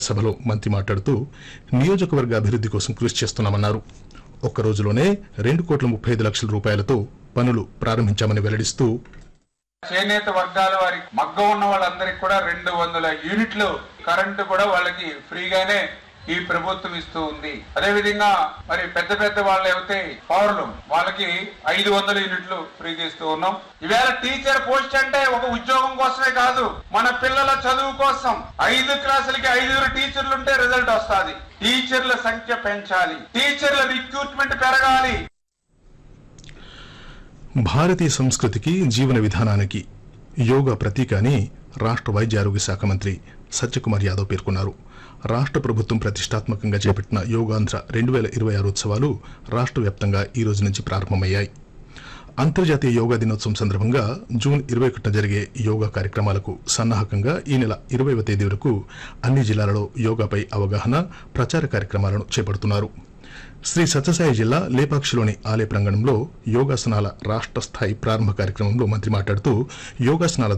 సభలో మంత్రి మాట్లాడుతూ నియోజకవర్గ అభివృద్ది కోసం కృషి చేస్తున్నామన్నారు ఒక్క రోజులోనే రెండు కోట్ల ముప్పై ఐదు లక్షల రూపాయలతో పనులు ప్రారంభించామని వెల్లడిస్తూ చేనేత వర్గాల వారికి మగ్గ ఉన్న వాళ్ళందరికి కూడా రెండు వందల యూనిట్లు కరెంటు కూడా వాళ్ళకి ఫ్రీగానే ఈ ప్రభుత్వం ఇస్తూ ఉంది అదే విధంగా మరి పెద్ద పెద్ద వాళ్ళు అయితే పౌరులు వాళ్ళకి ఐదు వందల యూనిట్లు ఫ్రీగా ఇస్తూ ఉన్నాం ఈవేళ టీచర్ పోస్ట్ అంటే ఒక ఉద్యోగం కోసమే కాదు మన పిల్లల చదువు కోసం ఐదు క్లాసులకి ఐదుగురు టీచర్లు ఉంటే రిజల్ట్ వస్తుంది టీచర్ల సంఖ్య పెంచాలి టీచర్ల రిక్రూట్మెంట్ పెరగాలి భారతీయ సంస్కృతికి జీవన విధానానికి యోగా ప్రతీక అని రాష్ట్ర వైద్య ఆరోగ్య శాఖ మంత్రి సత్యకుమార్ యాదవ్ పేర్కొన్నారు రాష్ట్ర ప్రభుత్వం ప్రతిష్టాత్మకంగా చేపట్టిన యోగాంధ్ర రెండు వేల ఇరవై ఆరు ఉత్సవాలు రాష్ట్ర వ్యాప్తంగా ఈ రోజు నుంచి ప్రారంభమయ్యాయి అంతర్జాతీయ యోగా దినోత్సవం సందర్భంగా జూన్ ఇరవై ఒకటిన జరిగే యోగా కార్యక్రమాలకు సన్నాహకంగా ఈ నెల ఇరవైవ తేదీ వరకు అన్ని జిల్లాలలో యోగాపై అవగాహన ప్రచార కార్యక్రమాలను చేపడుతున్నారు శ్రీ సత్యసాయి జిల్లా లేపాక్షిలోని ఆలయ ప్రాంగణంలో యోగాసనాల రాష్ట్ర స్థాయి ప్రారంభ కార్యక్రమంలో మంత్రి మాట్లాడుతూ యోగాసనాల